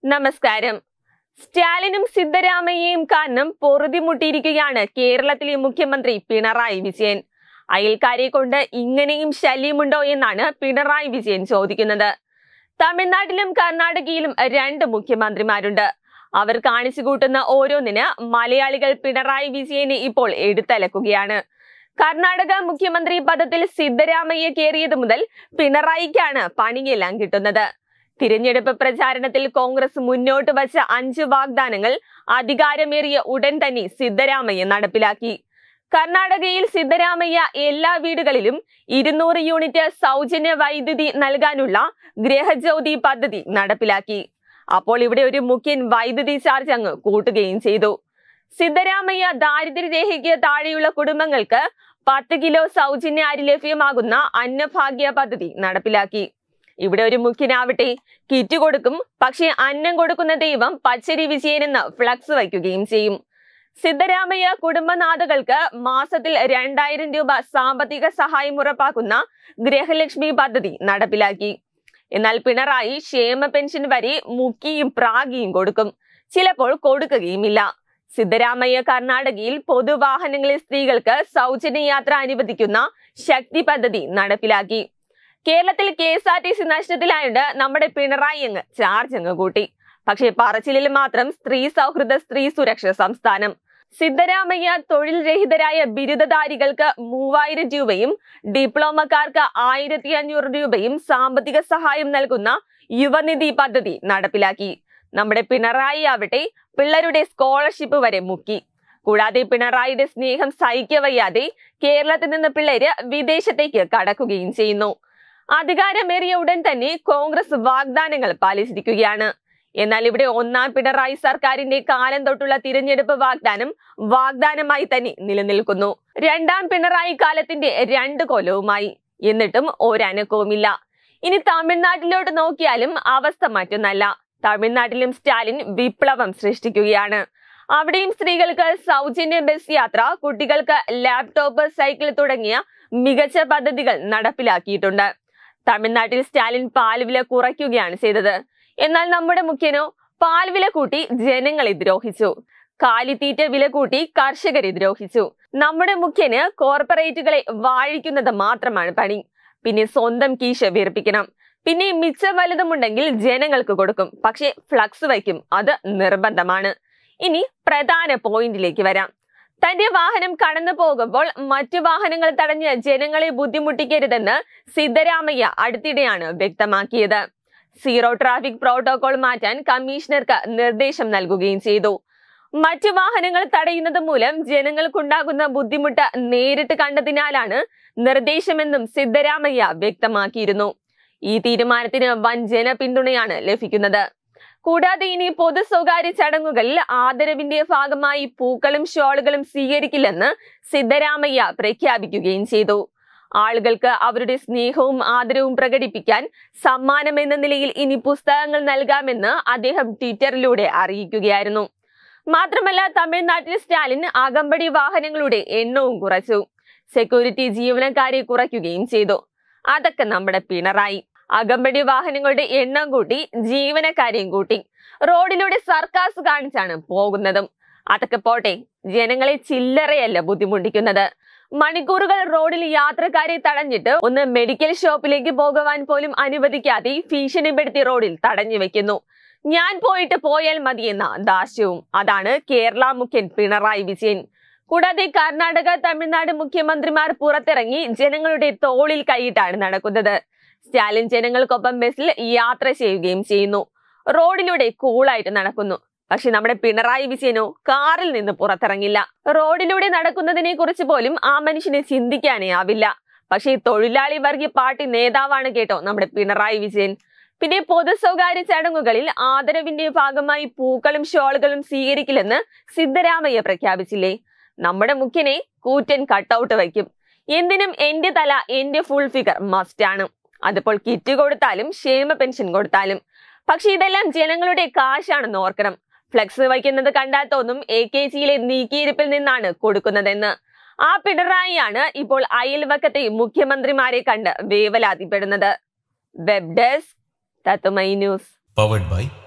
നമസ്കാരം സ്റ്റാലിനും സിദ്ധരാമയ്യയും കാരണം പൊറുതിമുട്ടിയിരിക്കുകയാണ് കേരളത്തിലെ മുഖ്യമന്ത്രി പിണറായി വിജയൻ അയൽക്കാരെ കൊണ്ട് ഇങ്ങനെയും ശല്യമുണ്ടോ എന്നാണ് പിണറായി വിജയൻ ചോദിക്കുന്നത് തമിഴ്നാട്ടിലും കർണാടകയിലും രണ്ട് മുഖ്യമന്ത്രിമാരുണ്ട് അവർ കാണിച്ചു കൂട്ടുന്ന ഓരോന്നിന് മലയാളികൾ പിണറായി വിജയനെ ഇപ്പോൾ എടുത്തലക്കുകയാണ് കർണാടക മുഖ്യമന്ത്രി പദത്തിൽ സിദ്ധരാമയ്യ കയറിയത് മുതൽ പിണറായിക്കാണ് പണിയെല്ലാം കിട്ടുന്നത് തിരഞ്ഞെടുപ്പ് പ്രചാരണത്തിൽ കോൺഗ്രസ് മുന്നോട്ട് വച്ച അഞ്ച് വാഗ്ദാനങ്ങൾ അധികാരമേറിയ ഉടൻ തന്നെ സിദ്ധരാമയ്യ നടപ്പിലാക്കി കർണാടകയിൽ സിദ്ധരാമയ്യ എല്ലാ വീടുകളിലും ഇരുന്നൂറ് യൂണിറ്റ് സൗജന്യ വൈദ്യുതി നൽകാനുള്ള ഗൃഹജ്യോതി പദ്ധതി നടപ്പിലാക്കി അപ്പോൾ ഇവിടെ ഒരു മുഖ്യൻ വൈദ്യുതി ചാർജ് അങ്ങ് കൂട്ടുകയും ചെയ്തു സിദ്ധരാമയ്യ ദാരിദ്ര്യരേഖയ്ക്ക് താഴെയുള്ള കുടുംബങ്ങൾക്ക് പത്ത് കിലോ സൗജന്യ അരി ലഭ്യമാകുന്ന അന്നഭാഗ്യ പദ്ധതി നടപ്പിലാക്കി ഇവിടെ ഒരു മുഖ്യനാവട്ടെ കിറ്റ് കൊടുക്കും പക്ഷേ അന്നം കൊടുക്കുന്ന ദൈവം പച്ചരി വിജയനെന്ന് ഫ്ലക്സ് വയ്ക്കുകയും ചെയ്യും സിദ്ധരാമയ്യ കുടുംബനാഥകൾക്ക് മാസത്തിൽ രണ്ടായിരം രൂപ സാമ്പത്തിക സഹായം ഉറപ്പാക്കുന്ന ഗൃഹലക്ഷ്മി പദ്ധതി നടപ്പിലാക്കി എന്നാൽ പിണറായി ക്ഷേമ പെൻഷൻ വരെ മുക്കിയും പ്രാഗിയും കൊടുക്കും ചിലപ്പോൾ കൊടുക്കുകയുമില്ല സിദ്ധരാമയ്യ കർണാടകയിൽ പൊതുവാഹനങ്ങളിൽ സ്ത്രീകൾക്ക് സൗജന്യ യാത്ര അനുവദിക്കുന്ന ശക്തി പദ്ധതി നടപ്പിലാക്കി കേരളത്തിൽ K S R T C നഷ്ടത്തിലായോണ്ട് നമ്മുടെ പിണറായി അങ്ങ് ചാർജ് അങ്ങ് കൂട്ടി പക്ഷേ പറച്ചിലിൽ മാത്രം സ്ത്രീ സൗഹൃദ സ്ത്രീ സുരക്ഷ സംസ്ഥാനം സിദ്ധരാമയ്യ തൊഴിൽ രഹിതരായ ബിരുദധാരികൾക്ക് മൂവായിരം രൂപയും ഡിപ്ലോമക്കാർക്ക് ആയിരത്തി അഞ്ഞൂറ് രൂപയും സാമ്പത്തിക സഹായം നൽകുന്ന യുവനിധി പദ്ധതി നടപ്പിലാക്കി നമ്മുടെ പിണറായി ആവട്ടെ പിള്ളേരുടെ സ്കോളർഷിപ്പ് വരെ മുക്കി കൂടാതെ പിണറായിയുടെ സ്നേഹം സഹിക്കവയ്യാതെ കേരളത്തിൽ നിന്ന് പിള്ളേര് വിദേശത്തേക്ക് കടക്കുകയും ചെയ്യുന്നു അധികാരമേറിയ ഉടൻ തന്നെ കോൺഗ്രസ് വാഗ്ദാനങ്ങൾ പാലിച്ചിരിക്കുകയാണ് എന്നാൽ ഇവിടെ ഒന്നാം പിണറായി സർക്കാരിന്റെ കാലം തൊട്ടുള്ള തിരഞ്ഞെടുപ്പ് വാഗ്ദാനം വാഗ്ദാനമായി തന്നെ നിലനിൽക്കുന്നു രണ്ടാം പിണറായി കാലത്തിന്റെ രണ്ട് കൊലവുമായി എന്നിട്ടും ഒരനക്കവുമില്ല ഇനി തമിഴ്നാട്ടിലോട്ട് നോക്കിയാലും അവസ്ഥ മറ്റൊന്നല്ല തമിഴ്നാട്ടിലും സ്റ്റാലിൻ വിപ്ലവം സൃഷ്ടിക്കുകയാണ് അവിടെയും സ്ത്രീകൾക്ക് സൗജന്യ ബസ് യാത്ര കുട്ടികൾക്ക് ലാപ്ടോപ്പ് സൈക്കിൾ തുടങ്ങിയ മികച്ച പദ്ധതികൾ നടപ്പിലാക്കിയിട്ടുണ്ട് തമിഴ്നാട്ടിൽ സ്റ്റാലിൻ പാൽവില കുറയ്ക്കുകയാണ് ചെയ്തത് എന്നാൽ നമ്മുടെ മുഖ്യനോ പാൽവില കൂട്ടി ജനങ്ങളെ ദ്രോഹിച്ചു കാലിത്തീറ്റ വില കൂട്ടി കർഷകരെ ദ്രോഹിച്ചു നമ്മുടെ മുഖ്യന് കോർപ്പറേറ്റുകളെ വാഴിക്കുന്നത് മാത്രമാണ് പണി പിന്നെ സ്വന്തം കീശ വീർപ്പിക്കണം പിന്നെ മിച്ചം വലുതുമുണ്ടെങ്കിൽ ജനങ്ങൾക്ക് കൊടുക്കും പക്ഷെ ഫ്ലക്സ് വയ്ക്കും അത് നിർബന്ധമാണ് ഇനി പ്രധാന പോയിന്റിലേക്ക് വരാം തന്റെ വാഹനം കടന്നു പോകുമ്പോൾ മറ്റു വാഹനങ്ങൾ തടഞ്ഞ് ജനങ്ങളെ ബുദ്ധിമുട്ടിക്കരുതെന്ന് സിദ്ധരാമയ്യ അടുത്തിടെയാണ് വ്യക്തമാക്കിയത് സീറോ ട്രാഫിക് പ്രോട്ടോകോൾ മാറ്റാൻ കമ്മീഷണർക്ക് നിർദ്ദേശം നൽകുകയും ചെയ്തു മറ്റു വാഹനങ്ങൾ തടയുന്നത് മൂലം ജനങ്ങൾക്കുണ്ടാകുന്ന ബുദ്ധിമുട്ട് നേരിട്ട് കണ്ടതിനാലാണ് നിർദ്ദേശമെന്നും സിദ്ധരാമയ്യ വ്യക്തമാക്കിയിരുന്നു ഈ തീരുമാനത്തിന് വൻ ജനപിന്തുണയാണ് ലഭിക്കുന്നത് കൂടാതെ ഇനി പൊതു സ്വകാര്യ ചടങ്ങുകളിൽ ആദരവിന്റെ ഭാഗമായി പൂക്കളും ഷോളുകളും സ്വീകരിക്കില്ലെന്ന് സിദ്ധരാമയ്യ പ്രഖ്യാപിക്കുകയും ചെയ്തു ആളുകൾക്ക് അവരുടെ സ്നേഹവും ആദരവും പ്രകടിപ്പിക്കാൻ സമ്മാനം എന്ന നിലയിൽ ഇനി പുസ്തകങ്ങൾ നൽകാമെന്ന് അദ്ദേഹം ട്വിറ്ററിലൂടെ അറിയിക്കുകയായിരുന്നു മാത്രമല്ല തമിഴ്നാട്ടിൽ സ്റ്റാലിൻ അകമ്പടി വാഹനങ്ങളുടെ എണ്ണവും കുറച്ചു സെക്യൂരിറ്റി ജീവനക്കാരെ കുറയ്ക്കുകയും ചെയ്തു അതൊക്കെ നമ്മുടെ പിണറായി അകമ്പടി വാഹനങ്ങളുടെ എണ്ണം കൂട്ടി ജീവനക്കാരെയും കൂട്ടി റോഡിലൂടെ സർക്കാസ് കാണിച്ചാണ് പോകുന്നതും അതൊക്കെ പോട്ടെ ജനങ്ങളെ ചില്ലറയല്ല ബുദ്ധിമുട്ടിക്കുന്നത് മണിക്കൂറുകൾ റോഡിൽ യാത്രക്കാരെ തടഞ്ഞിട്ട് ഒന്ന് മെഡിക്കൽ ഷോപ്പിലേക്ക് പോകുവാൻ പോലും അനുവദിക്കാതെ ഭീഷണിപ്പെടുത്തി റോഡിൽ തടഞ്ഞു വെക്കുന്നു ഞാൻ പോയിട്ട് പോയാൽ മതിയെന്ന ദാസ്യവും അതാണ് കേരള മുഖ്യൻ പിണറായി വിജയൻ കൂടാതെ കർണാടക തമിഴ്നാട് മുഖ്യമന്ത്രിമാർ പുറത്തിറങ്ങി ജനങ്ങളുടെ തോളിൽ കൈയിട്ടാണ് നടക്കുന്നത് സ്റ്റാലിൻ ജനങ്ങൾക്കൊപ്പം ബസ്സിൽ യാത്ര ചെയ്യുകയും ചെയ്യുന്നു റോഡിലൂടെ കൂളായിട്ട് നടക്കുന്നു പക്ഷെ നമ്മുടെ പിണറായി വിജയനോ കാറിൽ നിന്ന് പുറത്തിറങ്ങില്ല റോഡിലൂടെ നടക്കുന്നതിനെ കുറിച്ച് പോലും ആ മനുഷ്യനെ ചിന്തിക്കാനേ ആവില്ല പക്ഷേ തൊഴിലാളി വർഗീയ പാർട്ടി നേതാവാണ് കേട്ടോ നമ്മുടെ പിണറായി വിജയൻ പിന്നെ പൊതു സ്വകാര്യ ചടങ്ങുകളിൽ ആദരവിന്റെ ഭാഗമായി പൂക്കളും ഷോളുകളും സ്വീകരിക്കില്ലെന്ന് സിദ്ധരാമയ്യ പ്രഖ്യാപിച്ചില്ലേ നമ്മുടെ മുഖ്യനെ കൂറ്റൻ കട്ടൗട്ട് വയ്ക്കും എന്തിനും എന്റെ തല എന്റെ ഫുൾ ഫിഗർ മസ്റ്റ് ആണ് അതിപ്പോൾ കിറ്റ് കൊടുത്താലും ക്ഷേമ പെൻഷൻ കൊടുത്താലും പക്ഷെ ഇതെല്ലാം ജനങ്ങളുടെ കാശാണെന്ന് ഓർക്കണം ഫ്ലെക്സ് വയ്ക്കുന്നത് കണ്ടാൽ തോന്നും എ കെ ജിയിലെ നീക്കിയിരിപ്പിൽ നിന്നാണ് കൊടുക്കുന്നതെന്ന് ആ പിണറായിയാണ് ഇപ്പോൾ അയൽവക്കത്തെ മുഖ്യമന്ത്രിമാരെ കണ്ട് വേവലാതിപ്പെടുന്നത് വെബ് ഡെസ്ക് തത്തുമൈ news powered by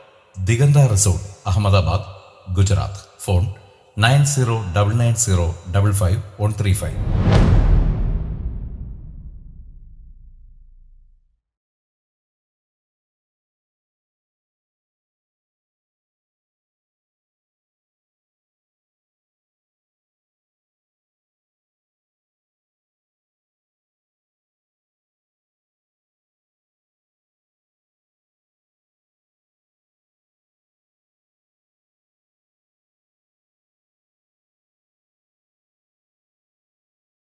Digantha resort Ahmedabad Gujarat phone nine zero double nine zero double five one three five